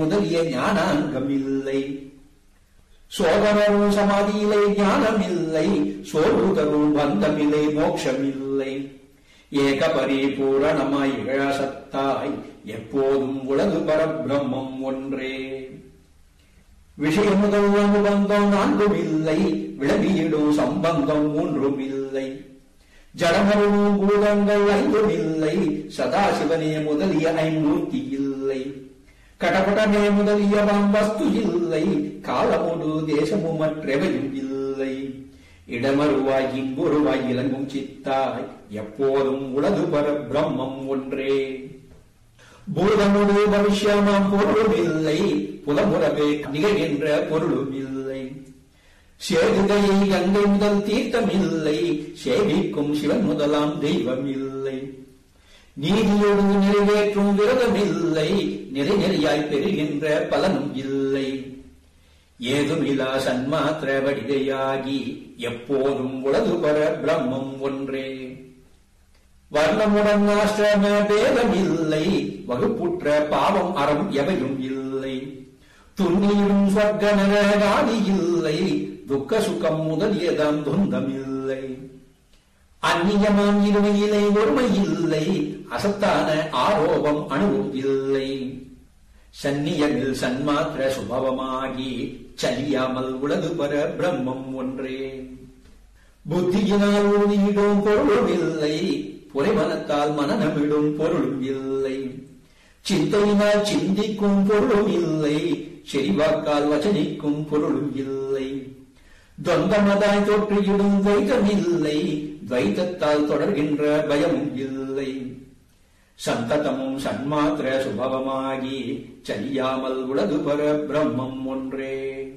முதலிய ஞானாங்கம் இல்லை சோதனரும் சமாதியிலே ஞானமில்லை சோர்வு தரும் பந்தமில்லை மோட்சமில்லை ஏக பரிபூரணமாய் இழசத்தாய் எப்போதும் உலகு பரபிரம்மம் ஒன்றே விஷயம் முதல் அனுபந்தம் நான்கும் இல்லை விளங்கியிடும் சம்பந்தம் மூன்றும் இல்லை ஜடமருவும் பூதங்கள் ஐந்தும் இல்லை சதாசிவனே முதலிய ஐமூர்த்தி இல்லை கடபடமே முதலிய வஸ்து இல்லை காலமுடு தேசமும் மற்றவையும் இல்லை இடமருவாய் இன்பொருவாய் இலங்கும் சித்தாய் எப்போதும் உலகு பர பிரம்மம் ஒன்றே பூதமுடு பவிஷ்யமாம் பொருளும் இல்லை புலமுறவே நிகழ்கின்ற பொருளும் இல்லை சேதுகையை கங்கை முதல் தீர்த்தம் இல்லை சேவிக்கும் சிவன் முதலாம் தெய்வம் இல்லை நீதியோடு நிறைவேற்றும் விரதம் இல்லை நிறை நெறியாய் பெறுகின்ற பலனும் இல்லை ஏதுமிலா சன்மாத்திர வடிகையாகி எப்போதும் உலகு பர பிரம்மம் ஒன்றே வர்ணமுடன் ஆசிரம பேதம் இல்லை வகுப்புற்ற பாவம் அறம் எவையும் இல்லை துண்ணீரும் சொர்க்க நரகாதி இல்லை துக்க சுகம் முதலியதாம் துந்தம் இல்லை அந்நியமாம் இருமையிலே ஒருமை இல்லை அசத்தான ஆரோபம் அணுவும் இல்லை சந்நியமில் சன்மாத்திர சுபவமாகி சலியாமல் உலகு பர பிரம்மம் ஒன்றே புத்தியினால் உறுதியிடும் பொருளும் இல்லை புரைமனத்தால் மனநமிடும் பொருளும் இல்லை சிந்தையினால் சிந்திக்கும் பொருளும் இல்லை செறிவாக்கால் வச்சனிக்கும் பொருளும் இல்லை தொந்தமதாய் தோற்றியிடும் துவைத்தம் இல்லை துவைத்தத்தால் தொடர்கின்ற பயமும் இல்லை சந்ததமும் சன்மாத்திர சுபவமாகி சலியாமல் உலகு பர பிரம்மம் ஒன்றே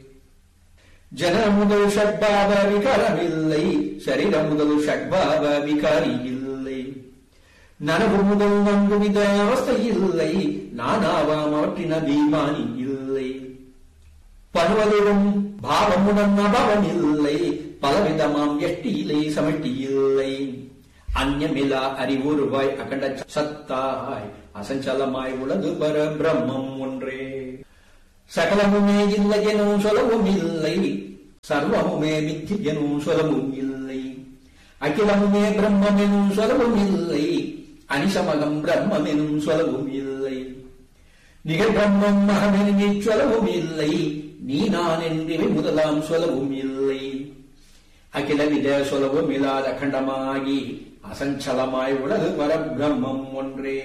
ஜன முதல் ஷட்பாவ விகாரமில்லை சரீர முதல் ஷட்பாவ விகாரி இல்லை நனவு முதல் நன்குவித அவஸ்தை இல்லை நானாவாம் அவற்றின பீமானி இல்லை பருவதிலும் பாவமுடன் அபாவம் இல்லை பலவிதமாம் எஷ்டியிலே சமட்டி இல்லை அந்யமிலா அறிவுருவாய் அகண்ட சத்தாய் அசஞ்சலமாய் உலகு பர பிரம்மம் ஒன்றே சகலமுமே இல்லை எனும் சொல்லவும் இல்லை சர்வமுமே மித்தி எனும் சொல்லவும் இல்லை அகிலமுமே பிரம்மம் எனும் சொல்லவும் இல்லை அனிசமகம் பிரம்மம் எனும் சொல்லவும் இல்லை நிகழ்பிரம்மம் மகமெனி சொல்லவும் இல்லை நீ நான் என்றிவை முதலாம் சொல்லவும் இல்லை அகிலவித சொல்லவும் இல்லாத அகண்டமாகி அசஞ்சலமாய் உலகு பரபிரம்மம் ஒன்றே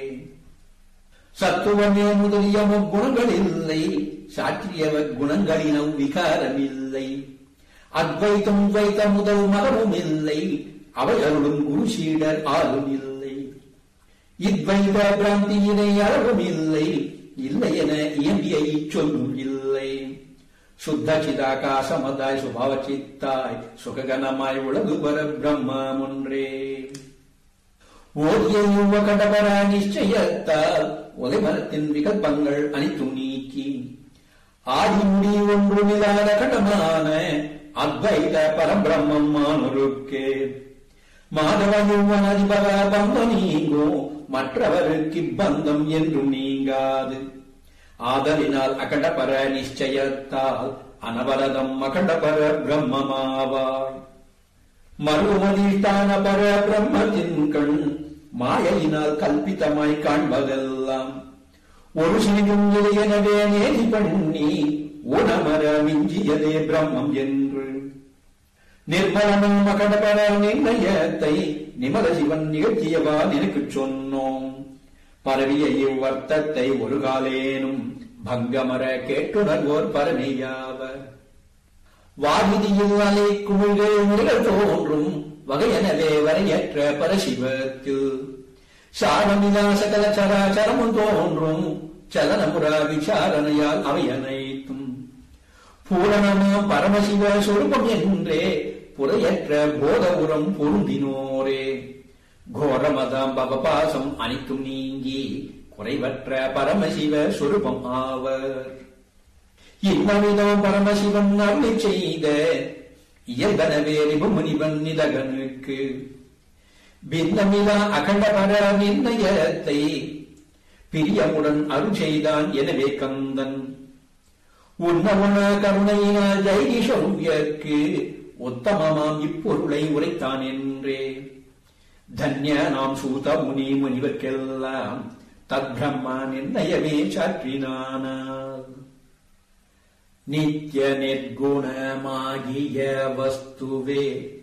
சத்துவமே முதலிய குணங்கள் இல்லை சாற்றியவ குணங்களினம் விகாரம் இல்லை அத்வைத்தம் துவைத்த முதல் மரமும் இல்லை அவைகளும் குரு சீடர் ஆளும் இல்லை இத்வைத பிராந்தியினை அளவும் இல்லை இல்லை என இயம்பிய இச்சொல்லும் இல்லை சுத்த சிதாகாசமதாய் சுபாவ சித்தாய் சுககனமாய் உலகு பர பிரம்மம் ஒன்றே ஓதிய யுவ கடபர நிச்சயத்தால் உலைமரத்தின் விகல்பங்கள் அனைத்தும் நீக்கி ஆதி முடி ஒன்றுமில்லாத கடமான அத்வைத பரபிரம்மம் மானுருக்கே மாதவ யுவன் அதிபர பந்தம் நீங்கும் மற்றவருக்கு பந்தம் என்றும் நீங்காது ஆதலினால் அகண்டபர நிச்சயத்தால் அனவரதம் அகண்டபர பிரம்மமாவாய் மறுமதிஷ்டான பர பிரம்மத்தின் கண் மாயையினால் கல்பித்தமாய் காண்பதெல்லாம் ஒரு சிறிதும் எனவே நேதி பண்ணி உணமர மிஞ்சியதே பிரம்மம் என்று நிர்மலனும் மகடபர நிர்ணயத்தை நிமல சிவன் நிகழ்த்தியவா எனக்கு சொன்னோம் பரவிய இவ்வர்த்தத்தை ஒரு காலேனும் பங்கமர கேட்டுணர்வோர் பரமையாவர் வாதிதியில் அலை குமிழ்கள் நிகழ் தோன்றும் வகையெனவே வரையற்ற பரசிவத்தில் சாரமிலா சகல சராச்சரமும் தோன்றும் சலனமுற விசாரணையால் அவை அனைத்தும் பூரணமாம் பரமசிவ சொரூபம் என்றே புறையற்ற போதபுரம் பொருந்தினோரே கோரமதாம் பவபாசம் அனைத்தும் நீங்கி குறைவற்ற பரமசிவ சொரூபம் ஆவர் இவ்வமிதம் பரமசிவன் அருளை செய்த இயல்பனவே ரிபுமுனிவன் நிதகனுக்கு பின்னமிலா அகண்டபர நிர்ணயத்தை பிரியமுடன் அருள் செய்தான் எனவே கந்தன் உன்னவன கருணையினால் ஜெய்கிஷவ்யக்கு உத்தமமாம் இப்பொருளை உரைத்தான் என்றே தன்ய நாம் சூத முனி முனிவர்க்கெல்லாம் தத் பிரம்மா நிர்ணயமே சாற்றினானால் நித்ய நிர்குணமாகிய வஸ்துவே